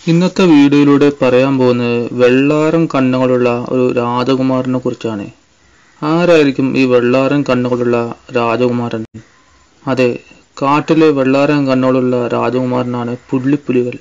ഇന്നത്തെ വീഡിയോയിലൂടെ പറയാൻ പോകുന്നത് വെള്ളാരം കണ്ണുകളുള്ള ഒരു രാജകുമാരനെ കുറിച്ചാണ് ആരായിരിക്കും ഈ വെള്ളാരം കണ്ണുകളുള്ള രാജകുമാരൻ അതെ കാട്ടിലെ വെള്ളാരം കണ്ണുകളുള്ള രാജകുമാരനാണ് പുള്ളിപ്പുലികൾ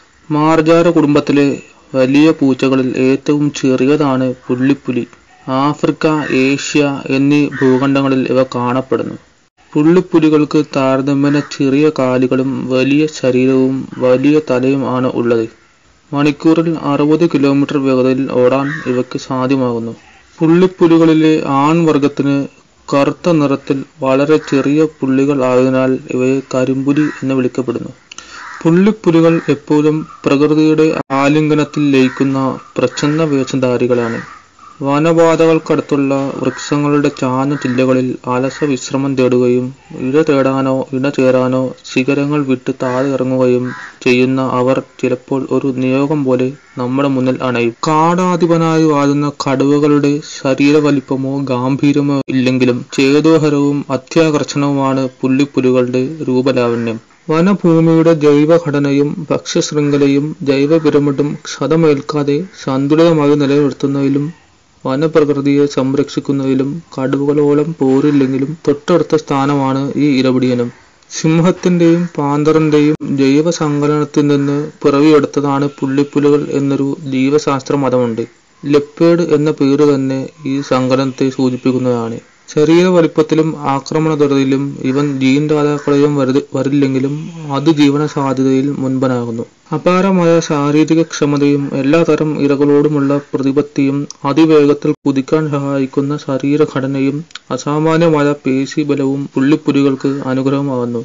മാർജാര കുടുംബത്തിലെ വലിയ പൂച്ചകളിൽ ഏറ്റവും ചെറിയതാണ് പുള്ളിപ്പുലി ആഫ്രിക്ക ഏഷ്യ എന്നീ ഭൂഖണ്ഡങ്ങളിൽ ഇവ കാണപ്പെടുന്നു പുള്ളിപ്പുലികൾക്ക് താരതമ്യേന ചെറിയ കാലുകളും വലിയ ശരീരവും വലിയ തലയും ആണ് ഉള്ളത് മണിക്കൂറിൽ അറുപത് കിലോമീറ്റർ വേഗതയിൽ ഓടാൻ ഇവയ്ക്ക് സാധ്യമാകുന്നു പുള്ളിപ്പുലികളിലെ ആൺവർഗത്തിന് കറുത്ത നിറത്തിൽ വളരെ ചെറിയ പുള്ളികൾ ആയതിനാൽ ഇവയെ കരിമ്പുലി എന്ന് വിളിക്കപ്പെടുന്നു പുള്ളിപ്പുലികൾ എപ്പോഴും പ്രകൃതിയുടെ ആലിംഗനത്തിൽ ലയിക്കുന്ന പ്രച്ഛന്ന വേഷധാരികളാണ് വനപാതകൾക്കടുത്തുള്ള വൃക്ഷങ്ങളുടെ ചാഞ്ഞ ചില്ലകളിൽ അലസ വിശ്രമം തേടുകയും ഇട തേടാനോ ഇട ചേരാനോ ശിഖരങ്ങൾ വിട്ട് താഴെ ഇറങ്ങുകയും ചെയ്യുന്ന അവർ ചിലപ്പോൾ ഒരു നിയോഗം പോലെ നമ്മുടെ മുന്നിൽ അണയും കാടാധിപനായി വാഴുന്ന കടുവകളുടെ ശരീരവലിപ്പമോ ഗാംഭീര്യമോ ഇല്ലെങ്കിലും ചേതോഹരവും അത്യാകർഷണവുമാണ് പുള്ളിപ്പുലികളുടെ രൂപലാവണ്യം വനഭൂമിയുടെ ജൈവഘടനയും ഭക്ഷ്യശൃംഖലയും ജൈവ പിരമിഡും ക്ഷതമേൽക്കാതെ സന്തുലിതമായി നിലനിർത്തുന്നതിലും വനപ്രകൃതിയെ സംരക്ഷിക്കുന്നതിലും കടുവകളോളം പോരില്ലെങ്കിലും തൊട്ടടുത്ത സ്ഥാനമാണ് ഈ ഇരപിടിയനും സിംഹത്തിന്റെയും പാന്തറിന്റെയും ജൈവ സങ്കലനത്തിൽ നിന്ന് പിറവിയെടുത്തതാണ് പുള്ളിപ്പുലികൾ എന്നൊരു ജീവശാസ്ത്ര മതമുണ്ട് ലെപ്പേഡ് എന്ന പേര് തന്നെ ഈ സങ്കലനത്തെ സൂചിപ്പിക്കുന്നതാണ് ശരീര വലിപ്പത്തിലും ആക്രമണതരത്തിലും ഇവൻ ജീൻ ദാതാക്കളെയും വരില്ലെങ്കിലും അതിജീവന സാധ്യതയിൽ മുൻപനാകുന്നു അപാരമായ ശാരീരിക ക്ഷമതയും എല്ലാതരം ഇരകളോടുമുള്ള പ്രതിപത്തിയും അതിവേഗത്തിൽ കുതിക്കാൻ സഹായിക്കുന്ന ശരീരഘടനയും അസാമാന്യമായ പേശീബലവും പുള്ളിപ്പുലികൾക്ക് അനുഗ്രഹമാകുന്നു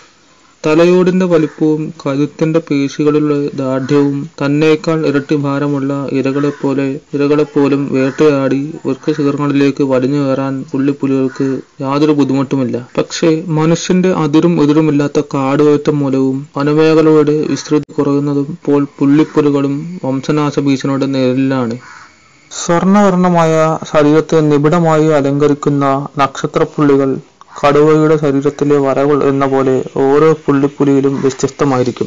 തലയോടിന്റെ വലിപ്പവും കഴുത്തിന്റെ പേശികളിലുള്ള ദാർഢ്യവും തന്നേക്കാൾ ഇരട്ടി ഭാരമുള്ള ഇരകളെപ്പോലെ ഇരകളെപ്പോലും വേട്ടയാടി വൃക്കശിഖരങ്ങളിലേക്ക് വലിഞ്ഞു കയറാൻ പുള്ളിപ്പുലികൾക്ക് യാതൊരു ബുദ്ധിമുട്ടുമില്ല പക്ഷേ മനുഷ്യന്റെ അതിരും എതിരുമില്ലാത്ത കാടുകയറ്റം മൂലവും വനമേഖലയുടെ വിസ്തൃതി കുറയുന്നതും ഇപ്പോൾ പുള്ളിപ്പുലികളും വംശനാശ ഭീഷണിയുടെ നേരിലാണ് സ്വർണവർണമായ ശരീരത്തെ നിബിഡമായി അലങ്കരിക്കുന്ന നക്ഷത്രപ്പുള്ളികൾ കടുവയുടെ ശരീരത്തിലെ വരകൾ എന്ന പോലെ ഓരോ പുള്ളിപ്പുലിയിലും വ്യത്യസ്തമായിരിക്കും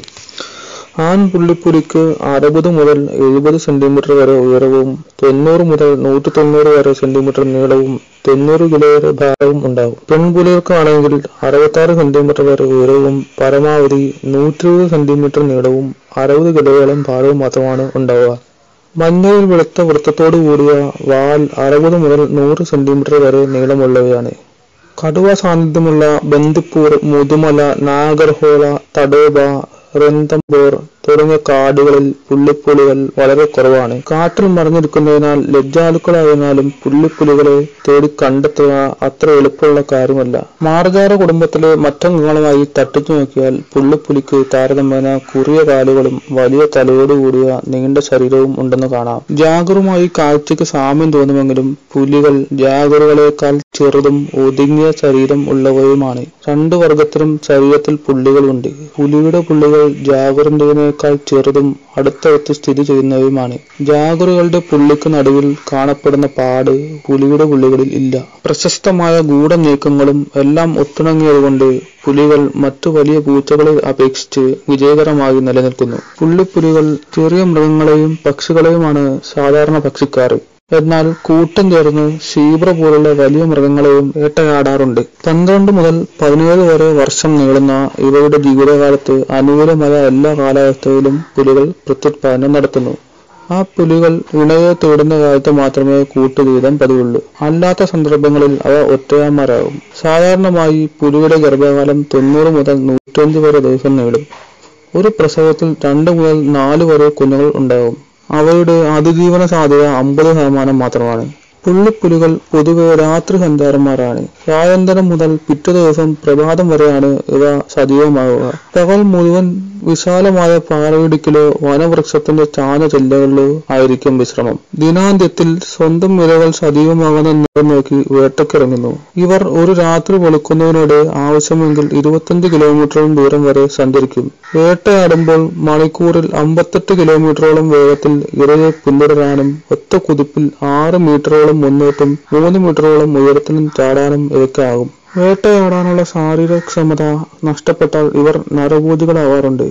ആൺ പുള്ളിപ്പുലിക്ക് അറുപത് മുതൽ എഴുപത് സെന്റിമീറ്റർ വരെ ഉയരവും തൊണ്ണൂറ് മുതൽ നൂറ്റി തൊണ്ണൂറ് വരെ സെന്റിമീറ്റർ നീളവും തൊണ്ണൂറ് കിലോ വരെ ഭാരവും ഉണ്ടാവും പെൺപുലികൾക്കാണെങ്കിൽ അറുപത്താറ് സെന്റിമീറ്റർ വരെ ഉയരവും പരമാവധി നൂറ്റി ഇരുപത് സെന്റിമീറ്റർ നീളവും അറുപത് കിലോയോളം ഭാരവും മാത്രമാണ് ഉണ്ടാവുക മഞ്ഞയിൽ വെളുത്ത വൃത്തത്തോടു കൂടിയ വാൽ അറുപത് മുതൽ നൂറ് സെന്റിമീറ്റർ വരെ നീളമുള്ളവയാണ് കടുവ സാന്നിധ്യമുള്ള ബന്ദിപ്പൂർ മുതുമല നാഗർഹോള തടോബ റന്തംബോർ തുടങ്ങിയ കാടുകളിൽ പുള്ളിപ്പുലികൾ വളരെ കുറവാണ് കാട്ടിൽ മറഞ്ഞിരിക്കുന്നതിനാൽ ലജ്ജാലുക്കളായതിനാലും പുള്ളിപ്പുലികളെ തേടി കണ്ടെത്തുക അത്ര എളുപ്പമുള്ള കാര്യമല്ല മാർജാര കുടുംബത്തിലെ മറ്റംഗങ്ങളുമായി തട്ടിച്ചു നോക്കിയാൽ പുള്ളിപ്പുലിക്ക് താരതമ്യേന കുറിയ കാലുകളും വലിയ തലയോടുകൂടിയ നീണ്ട ശരീരവും ഉണ്ടെന്ന് കാണാം ജാഗറുമായി കാഴ്ചയ്ക്ക് സാമ്യം തോന്നുമെങ്കിലും പുലികൾ ജാഗറുകളെക്കാൾ ചെറുതും ഒതുങ്ങിയ ശരീരം ഉള്ളവയുമാണ് രണ്ടു വർഗത്തിലും ശരീരത്തിൽ പുള്ളികളുണ്ട് പുലിയുടെ പുള്ളികൾ ജാഗറിന്റേതിനേക്കാൾ ചെറുതും അടുത്തടുത്ത് സ്ഥിതി ചെയ്യുന്നവയുമാണ് ജാഗറുകളുടെ പുള്ളിക്ക് നടുവിൽ കാണപ്പെടുന്ന പാട് പുലിയുടെ പുള്ളികളിൽ ഇല്ല പ്രശസ്തമായ ഗൂഢനീക്കങ്ങളും എല്ലാം ഒത്തിണങ്ങിയതുകൊണ്ട് പുലികൾ മറ്റു വലിയ പൂച്ചകളെ അപേക്ഷിച്ച് വിജയകരമായി നിലനിൽക്കുന്നു പുള്ളിപ്പുലികൾ ചെറിയ മൃഗങ്ങളെയും പക്ഷികളെയുമാണ് സാധാരണ ഭക്ഷിക്കാറ് എന്നാൽ കൂട്ടം ചേർന്ന് ശീബ്ര പോലുള്ള വലിയ മൃഗങ്ങളെയും വേട്ടയാടാറുണ്ട് പന്ത്രണ്ട് മുതൽ പതിനേഴ് വരെ വർഷം നീളുന്ന ഇവയുടെ ജീവിതകാലത്ത് അനുകൂലമായ എല്ലാ കാലാവസ്ഥയിലും പുലികൾ പ്രത്യുത്പാദനം നടത്തുന്നു ആ പുലികൾ ഇണയെ തേടുന്ന കാലത്ത് മാത്രമേ കൂട്ടുവീതം പതിവുള്ളൂ അല്ലാത്ത സന്ദർഭങ്ങളിൽ അവ ഒറ്റയാന്മാരാകും സാധാരണമായി പുലിയുടെ ഗർഭകാലം തൊണ്ണൂറ് മുതൽ നൂറ്റഞ്ച് വരെ ദിവസം നീളും ഒരു പ്രസവത്തിൽ രണ്ട് മുതൽ നാല് വരെ കുഞ്ഞുങ്ങൾ ഉണ്ടാകും അവയുടെ അതിജീവന സാധ്യത അമ്പത് ശതമാനം മാത്രമാണ് പുള്ളിപ്പുലികൾ പൊതുവെ രാത്രി സഞ്ചാരന്മാരാണ് സായന്തരം മുതൽ പിറ്റേ ദിവസം പ്രഭാതം വരെയാണ് ഇവ സജീവമാവുക പകൽ മുഴുവൻ വിശാലമായ പാറയിടുക്കിലോ വനവൃക്ഷത്തിന്റെ ചാന ചെല്ലകളിലോ ആയിരിക്കും വിശ്രമം ദിനാന്ത്യത്തിൽ സ്വന്തം ഇരകൾ സജീവമാകുന്ന നേരം നോക്കി വേട്ടക്കിറങ്ങുന്നു ഇവർ ഒരു രാത്രി വെളുക്കുന്നതിനോട് ആവശ്യമെങ്കിൽ ഇരുപത്തഞ്ച് കിലോമീറ്ററോളം ദൂരം വരെ സഞ്ചരിക്കും വേട്ടയാടുമ്പോൾ മണിക്കൂറിൽ അമ്പത്തെട്ട് കിലോമീറ്ററോളം വേഗത്തിൽ ഇരയെ പിന്തുടരാനും ഒറ്റ കുതിപ്പിൽ ആറ് മീറ്ററോളം മുന്നോട്ടും മൂന്ന് മീറ്ററോളം ഉയരത്തിലും ചാടാനും ഇവയ്ക്കാകും വേട്ടയാടാനുള്ള ശാരീരികക്ഷമത നഷ്ടപ്പെട്ടാൽ ഇവർ നരഭോജികളാവാറുണ്ട്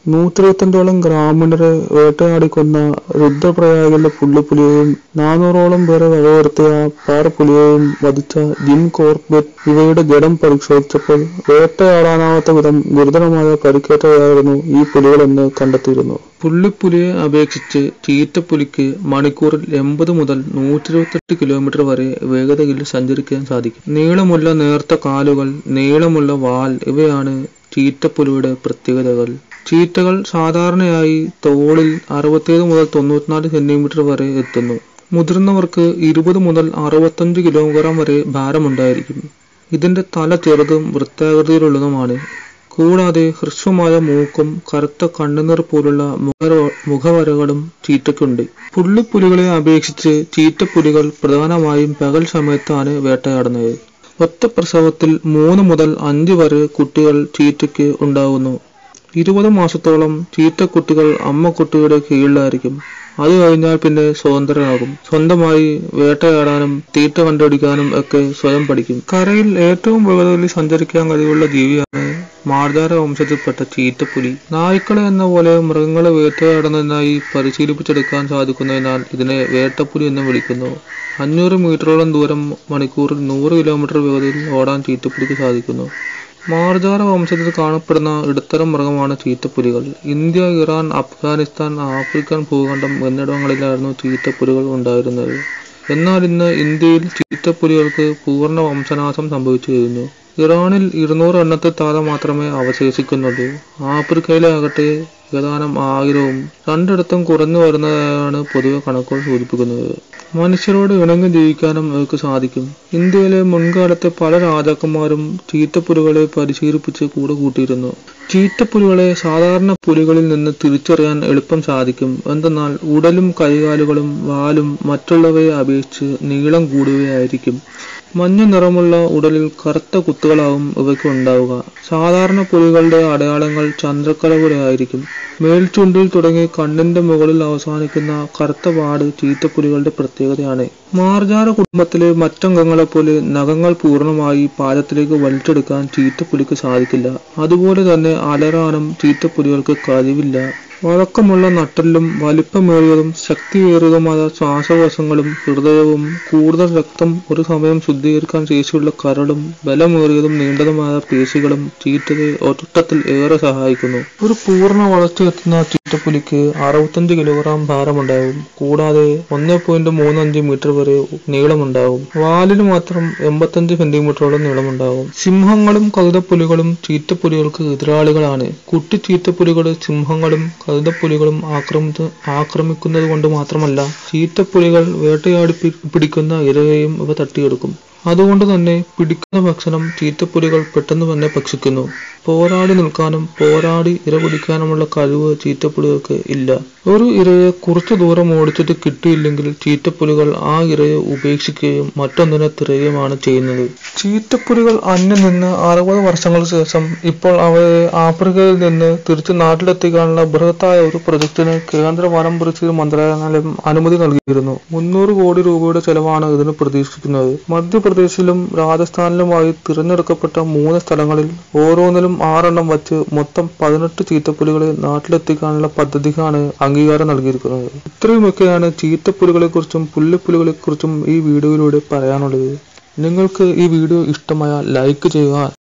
നൂറ്റിരുപത്തഞ്ചോളം ഗ്രാമീണരെ വേട്ടയാടിക്കൊന്ന രുദ്രപ്രയാഗിലെ പുള്ളിപ്പുലിയെയും നാനൂറോളം പേരെ വകവരുത്തിയ പാറപ്പുലിയെയും വധിച്ച ജിം കോർബറ്റ് ഇവയുടെ ജഡം പരിശോധിച്ചപ്പോൾ വേട്ടയാടാനാവാത്ത വിധം ഗുരുതരമായ പരിക്കേറ്റവരായിരുന്നു ഈ പുലികളെന്ന് കണ്ടെത്തിയിരുന്നു പുള്ളിപ്പുലിയെ അപേക്ഷിച്ച് ചീറ്റപ്പുലിക്ക് മണിക്കൂറിൽ എൺപത് മുതൽ നൂറ്റി ഇരുപത്തെട്ട് കിലോമീറ്റർ വരെ വേഗതയിൽ സഞ്ചരിക്കാൻ സാധിക്കും നീളമുള്ള നേർത്ത കാലുകൾ നീളമുള്ള വാൽ ഇവയാണ് ചീറ്റപ്പുലിയുടെ പ്രത്യേകതകൾ ചീറ്റകൾ സാധാരണയായി തോളിൽ അറുപത്തേഴ് മുതൽ തൊണ്ണൂറ്റിനാല് സെന്റിമീറ്റർ വരെ എത്തുന്നു മുതിർന്നവർക്ക് ഇരുപത് മുതൽ അറുപത്തഞ്ച് കിലോഗ്രാം വരെ ഭാരമുണ്ടായിരിക്കും ഇതിന്റെ തല ചെറുതും വൃത്താകൃതിയിലുള്ളതുമാണ് കൂടാതെ ഹ്രസ്വമായ മൂക്കും കറുത്ത കണ്ണുനീർ പോലുള്ള മുഖര- മുഖവരകളും ചീറ്റയ്ക്കുണ്ട് പുള്ളിപ്പുലികളെ അപേക്ഷിച്ച് ചീറ്റപ്പുലികൾ പ്രധാനമായും പകൽ സമയത്താണ് വേട്ടയാടുന്നത് ഒറ്റ പ്രസവത്തിൽ മൂന്ന് മുതൽ അഞ്ച് വരെ കുട്ടികൾ ചീറ്റയ്ക്ക് ഉണ്ടാകുന്നു ഇരുപത് മാസത്തോളം ചീറ്റക്കുട്ടികൾ അമ്മക്കുട്ടിയുടെ കീഴിലായിരിക്കും അത് കഴിഞ്ഞാൽ പിന്നെ സ്വതന്ത്രരാകും സ്വന്തമായി വേട്ടയാടാനും തീറ്റ കണ്ടുപിടിക്കാനും ഒക്കെ സ്വയം പഠിക്കും കരയിൽ ഏറ്റവും വേഗതയിൽ സഞ്ചരിക്കാൻ കഴിവുള്ള ജീവിയാണ് മാർജാര വംശത്തിൽപ്പെട്ട ചീറ്റപ്പുലി നായ്ക്കളെ എന്ന പോലെ മൃഗങ്ങളെ വേട്ടയാടുന്നതിനായി പരിശീലിപ്പിച്ചെടുക്കാൻ സാധിക്കുന്നതിനാൽ ഇതിനെ വേട്ടപ്പുലി എന്ന് വിളിക്കുന്നു അഞ്ഞൂറ് മീറ്ററോളം ദൂരം മണിക്കൂറിൽ നൂറ് കിലോമീറ്റർ വേഗതയിൽ ഓടാൻ ചീറ്റപ്പുലിക്ക് സാധിക്കുന്നു മാർജാര വംശത്തിൽ കാണപ്പെടുന്ന ഇടത്തരം മൃഗമാണ് ചീറ്റപ്പുലികൾ ഇന്ത്യ ഇറാൻ അഫ്ഗാനിസ്ഥാൻ ആഫ്രിക്കൻ ഭൂഖണ്ഡം എന്നിടങ്ങളിലായിരുന്നു ചീറ്റപ്പുലികൾ ഉണ്ടായിരുന്നത് എന്നാൽ ഇന്ന് ഇന്ത്യയിൽ ചീറ്റപ്പുലികൾക്ക് പൂർണ്ണ വംശനാശം സംഭവിച്ചു കഴിഞ്ഞു ഇറാനിൽ ഇരുന്നൂറ് എണ്ണത്തിൽ താഴെ മാത്രമേ അവശേഷിക്കുന്നുള്ളൂ ആഫ്രിക്കയിലെ ആകട്ടെ ഏതാനും ആയിരവും രണ്ടിടത്തും കുറഞ്ഞു വരുന്നതായാണ് പൊതുവെ കണക്കുകൾ സൂചിപ്പിക്കുന്നത് മനുഷ്യരോട് ഇണങ്ങി ജീവിക്കാനും അവർക്ക് സാധിക്കും ഇന്ത്യയിലെ മുൻകാലത്തെ പല രാജാക്കന്മാരും ചീറ്റപ്പുലികളെ പരിശീലിപ്പിച്ച് കൂടെ കൂട്ടിയിരുന്നു ചീറ്റപ്പുലികളെ സാധാരണ പുലികളിൽ നിന്ന് തിരിച്ചറിയാൻ എളുപ്പം സാധിക്കും എന്തെന്നാൽ ഉടലും കൈകാലുകളും വാലും മറ്റുള്ളവയെ അപേക്ഷിച്ച് നീളം കൂടുകയായിരിക്കും മഞ്ഞ നിറമുള്ള ഉടലിൽ കറുത്ത കുത്തുകളാവും ഇവയ്ക്ക് ഉണ്ടാവുക സാധാരണ പുലികളുടെ അടയാളങ്ങൾ ചന്ദ്രക്കല പോലെ ആയിരിക്കും മേൽചുണ്ടിൽ തുടങ്ങി കണ്ണിന്റെ മുകളിൽ അവസാനിക്കുന്ന കറുത്ത പാട് ചീറ്റപ്പുലികളുടെ പ്രത്യേകതയാണ് മാർജാര കുടുംബത്തിലെ മറ്റംഗങ്ങളെ പോലെ നഖങ്ങൾ പൂർണ്ണമായി പാദത്തിലേക്ക് വലിച്ചെടുക്കാൻ ചീറ്റപ്പുലിക്ക് സാധിക്കില്ല അതുപോലെ തന്നെ അലറാനും ചീറ്റപ്പുലികൾക്ക് കഴിവില്ല വഴക്കമുള്ള നട്ടെല്ലും വലിപ്പമേറിയതും ശക്തിയേറിയതുമായ ശ്വാസകോശങ്ങളും ഹൃദയവും കൂടുതൽ രക്തം ഒരു സമയം ശുദ്ധീകരിക്കാൻ ശേഷിയുള്ള കരളും ബലമേറിയതും നീണ്ടതുമായ പേശികളും ചീറ്റയെ ഒറ്റത്തിൽ ഏറെ സഹായിക്കുന്നു ഒരു പൂർണ്ണ വളർച്ചയെത്തുന്ന ചീറ്റപ്പുലിക്ക് അറുപത്തഞ്ച് കിലോഗ്രാം ഭാരമുണ്ടാകും കൂടാതെ ഒന്നേ പോയിന്റ് മൂന്നഞ്ച് മീറ്റർ വരെ നീളമുണ്ടാകും വാലിന് മാത്രം എൺപത്തഞ്ച് സെന്റിമീറ്ററോളം നീളമുണ്ടാകും സിംഹങ്ങളും കഴുതപ്പുലികളും ചീറ്റപ്പുലികൾക്ക് എതിരാളികളാണ് കുട്ടി ചീറ്റപ്പുലികൾ സിംഹങ്ങളും കഴുതപ്പുലികളും ആക്രമിച്ച് ആക്രമിക്കുന്നത് കൊണ്ട് മാത്രമല്ല ചീറ്റപ്പുലികൾ വേട്ടയാടി പി- പിടിക്കുന്ന ഇരയെയും ഇവ തട്ടിയെടുക്കും അതുകൊണ്ട് തന്നെ പിടിക്കുന്ന ഭക്ഷണം ചീറ്റപ്പുലികൾ പെട്ടെന്ന് തന്നെ ഭക്ഷിക്കുന്നു പോരാടി നിൽക്കാനും പോരാടി ഇര പിടിക്കാനുമുള്ള കഴിവ് ചീറ്റപ്പുലികൾക്ക് ഇല്ല ഒരു ഇരയെ കുറച്ചു ദൂരം ഓടിച്ചിട്ട് കിട്ടിയില്ലെങ്കിൽ ചീറ്റപ്പുലികൾ ആ ഇരയെ ഉപേക്ഷിക്കുകയും മറ്റൊന്നിനെ തിരയുകയുമാണ് ചെയ്യുന്നത് ചീറ്റപ്പുലികൾ അന്യം നിന്ന് അറുപത് വർഷങ്ങൾക്ക് ശേഷം ഇപ്പോൾ അവയെ ആഫ്രിക്കയിൽ നിന്ന് തിരിച്ച് നാട്ടിലെത്തിക്കാനുള്ള ബൃഹത്തായ ഒരു പ്രൊജക്ടിന് കേന്ദ്ര വനം പരിസ്ഥിതി മന്ത്രാലയം അനുമതി നൽകിയിരുന്നു മുന്നൂറ് കോടി രൂപയുടെ ചെലവാണ് ഇതിന് പ്രതീക്ഷിക്കുന്നത് മധ്യപ്രദേശിലും രാജസ്ഥാനിലുമായി തിരഞ്ഞെടുക്കപ്പെട്ട മൂന്ന് സ്ഥലങ്ങളിൽ ഓരോന്നിലും ആറെണ്ണം വച്ച് മൊത്തം പതിനെട്ട് ചീറ്റപ്പുലികളെ നാട്ടിലെത്തിക്കാനുള്ള പദ്ധതിക്കാണ് അംഗീകാരം നൽകിയിരിക്കുന്നത് ഇത്രയുമൊക്കെയാണ് ചീറ്റപ്പുലികളെ കുറിച്ചും പുല്ലിപ്പുലികളെ കുറിച്ചും ഈ വീഡിയോയിലൂടെ പറയാനുള്ളത് നിങ്ങൾക്ക് ഈ വീഡിയോ ഇഷ്ടമായാൽ ലൈക്ക് ചെയ്യുക